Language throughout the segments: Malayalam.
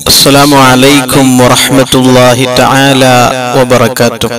السلام عليكم ورحمة الله تعالى وبركاته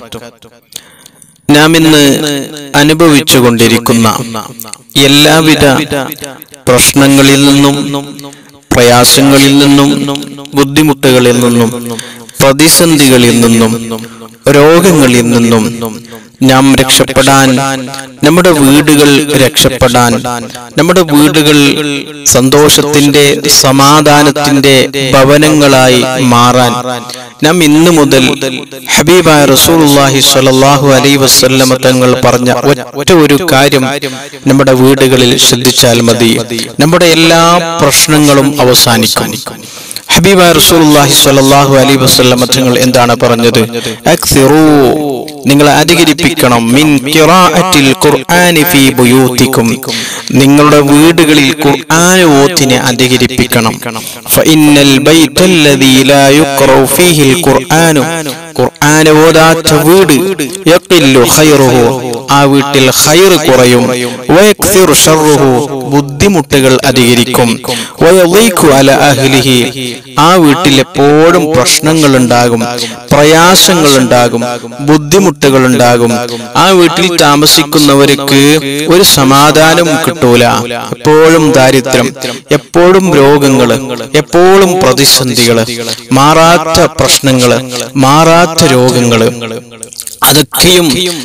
നാം ഇന്ന് അനുഭവിച്ചുകൊണ്ടിരിക്കുന്ന എല്ലാവിധ പ്രശ്നങ്ങളിൽ നിന്നും പ്രയാസങ്ങളിൽ നിന്നും ബുദ്ധിമുട്ടുകളിൽ നിന്നും പ്രതിസന്ധികളിൽ നിന്നും രോഗങ്ങളിൽ നിന്നും നാം രക്ഷപ്പെടാൻ നമ്മുടെ വീടുകൾ രക്ഷപ്പെടാൻ നമ്മുടെ വീടുകൾ സന്തോഷത്തിന്റെ സമാധാനത്തിന്റെ ഭവനങ്ങളായി മാറാൻ നാം ഇന്നു മുതൽ ഹബീബായ റസൂലുള്ളാഹി സ്വല്ലല്ലാഹു അലൈഹി വസല്ലമ തങ്ങൾ പറഞ്ഞ ഒറ്റ ഒരു കാര്യം നമ്മുടെ വീടുകളിൽ ശ്രദ്ധിച്ചാൽ മതി നമ്മുടെ എല്ലാ പ്രശ്നങ്ങളും അവസാനിക്കും ഹബീബായ റസൂലുള്ളാഹി സ്വല്ലല്ലാഹു അലൈഹി വസല്ലമ തങ്ങൾ എന്താണ് പറഞ്ഞത് അക്സിറൂ നിങ്ങൾ അധികരിപ്പിക്കണം മിൻ ഖിറാഅത്തിൽ ഖുർആനി ഫീ ബുയൂത്തിക്കും നിങ്ങളുടെ വീടുകളിൽ ഖുർആൻ ഓത്തിനെ അധികരിപ്പിക്കണം ഫഇന്നൽ ബൈത്തല്ലദീ ലാ യുഖറഉ ഫീഹിൽ ഖുർആനു ഖുർആൻ ഓതാത്ത വീട് യഖില്ലു ഖൈറുഹു ആ വീട്ടിൽ ഖൈർ കുറയും വയക്സിറു ഷർറുഹു ബുദ്ധിമുട്ടുകൾ അധികരിക്കും വയളീഖു അല അഹ്ലിഹി ആ വീട്ടിൽ എപ്പോഴും പ്രശ്നങ്ങൾ ഉണ്ടാകും പ്രയാസങ്ങൾ ഉണ്ടാകും ബുദ്ധിമുട്ടുകൾ ഉണ്ടാകും ആ വീട്ടിൽ താമസിക്കുന്നവർക്ക് ഒരു സമാധാനം കിട്ടൂല എപ്പോഴും ദാരിദ്ര്യം എപ്പോഴും രോഗങ്ങള് എപ്പോഴും പ്രതിസന്ധികള് മാറാത്ത പ്രശ്നങ്ങള് മാറാത്ത രോഗങ്ങള് അതൊക്കെയും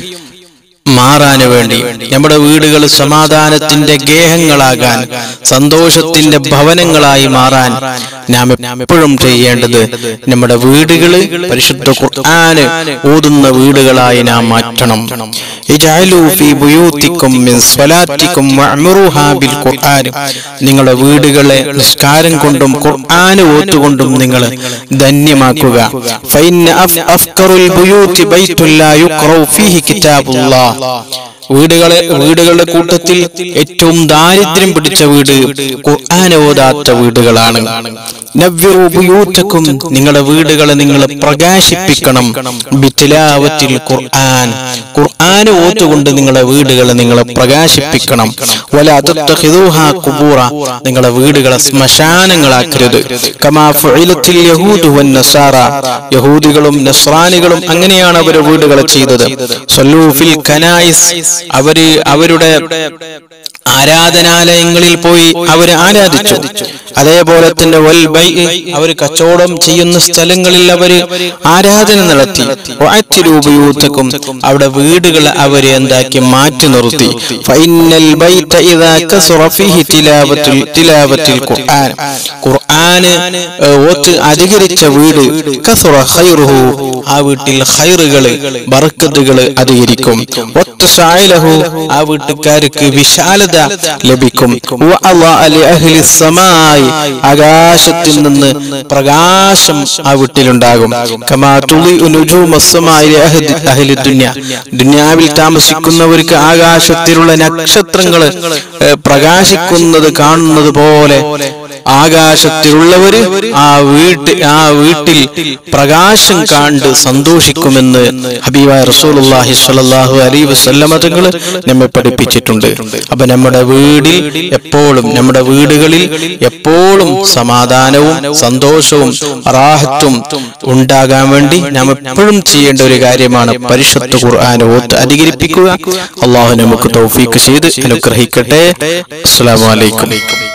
മാറാന് വേണ്ടി നമ്മുടെ വീടുകൾ സമാധാനത്തിന്റെ ഗേഹങ്ങളാകാൻ സന്തോഷത്തിന്റെ ഭവനങ്ങളായി മാറാൻ നാം എപ്പോഴും ചെയ്യേണ്ടത് നമ്മുടെ വീടുകള് പരിശുദ്ധ ഖുർആന് ഓതുന്ന വീടുകളായി നാം മാറ്റണം ഇജഅലൂ ഫീ ബുയൂത്തിക്കും മിൻ സ്വലാത്തിക്കും വഅ്മുറുഹാ ബിൽ ഖുർആൻ നിങ്ങളുടെ വീടുകളെ നിസ്കാരം കൊണ്ടും ഖുർആൻ ഓത്തുകൊണ്ടും നിങ്ങൾ ധന്യമാക്കുക ഫഇന്ന അഫ്കറുൽ ബുയൂത്തി ബൈത്തുൽ ലാ യുഖറഉ ഫീഹി കിതാബുല്ലാഹ് വീടുകളെ വീടുകളുടെ കൂട്ടത്തിൽ ഏറ്റവും ദാരിദ്ര്യം പിടിച്ച വീട് ഖുർആൻ ഓതാത്ത വീടുകളാണ് നവ്വിറു ബുയൂത്തക്കും നിങ്ങളുടെ വീടുകളെ നിങ്ങൾ പ്രകാശിപ്പിക്കണം ബിത്തിലാവത്തിൽ ഖുർആൻ ഖുർആൻ ഓത്തുകൊണ്ട് നിങ്ങളുടെ വീടുകളെ നിങ്ങൾ പ്രകാശിപ്പിക്കണം വല തത്തഖിദൂഹാ ഖുബൂറ നിങ്ങളുടെ വീടുകളെ ശ്മശാനങ്ങളാക്കരുത് കമാ ഫുഇലത്തിൽ യഹൂദു വൻ നസാറ യഹൂദികളും നസ്രാനികളും അങ്ങനെയാണ് അവരുടെ വീടുകളെ ചെയ്തത് സല്ലൂ ഫിൽ കനായിസ് അവര് അവരുടെ ആരാധനാലയങ്ങളിൽ പോയി അവര് ആരാധിച്ചു അതേപോലെ തന്നെ വൽ ബൈ അവർ കച്ചവടം ചെയ്യുന്ന സ്ഥലങ്ങളിൽ അവര് ആരാധന നടത്തി ഉപയൂത്തക്കും അവിടെ വീടുകൾ അവര് എന്താക്കി മാറ്റി നിർത്തി ഫൈനൽ ബൈത ഇദാ കസറ ഫീഹി തിലാവത്തുൽ തിലാവത്തുൽ ഖുർആൻ ഖുർആന് ഓത്ത് അധികരിച്ച വീട് കസറ ഖൈറുഹു ആ വീട്ടിൽ ഖൈറുകൾ ബർക്കത്തുകൾ അധികരിക്കും ഒത്തസായിലഹു ആ വീട്ടുകാർക്ക് വിശാലത ലഭിക്കും ആകാശത്തിൽ നിന്ന് പ്രകാശം ആ വീട്ടിലുണ്ടാകും ദുന്യാവിൽ താമസിക്കുന്നവർക്ക് ആകാശത്തിലുള്ള നക്ഷത്രങ്ങൾ പ്രകാശിക്കുന്നത് കാണുന്നത് പോലെ ആകാശത്തിലുള്ളവര് ആ വീട്ട് ആ വീട്ടിൽ പ്രകാശം കണ്ട് സന്തോഷിക്കുമെന്ന് ഹബീബായ റസൂലുള്ളാഹി സ്വല്ലല്ലാഹു അലൈഹി വസല്ലമ തങ്ങൾ നമ്മെ പഠിപ്പിച്ചിട്ടുണ്ട് അപ്പൊ നമ്മുടെ വീടിൽ എപ്പോഴും നമ്മുടെ വീടുകളിൽ എപ്പോഴും സമാധാനവും സന്തോഷവും റാഹത്തും ഉണ്ടാകാൻ വേണ്ടി നാം എപ്പോഴും ചെയ്യേണ്ട ഒരു കാര്യമാണ് പരിശുദ്ധ ഖുർആൻ ഓത്ത് അധികരിപ്പിക്കുക അള്ളാഹു നമുക്ക് തൗഫീക്ക് ചെയ്ത് അനുഗ്രഹിക്കട്ടെ അസ്സലാമു അലൈക്കും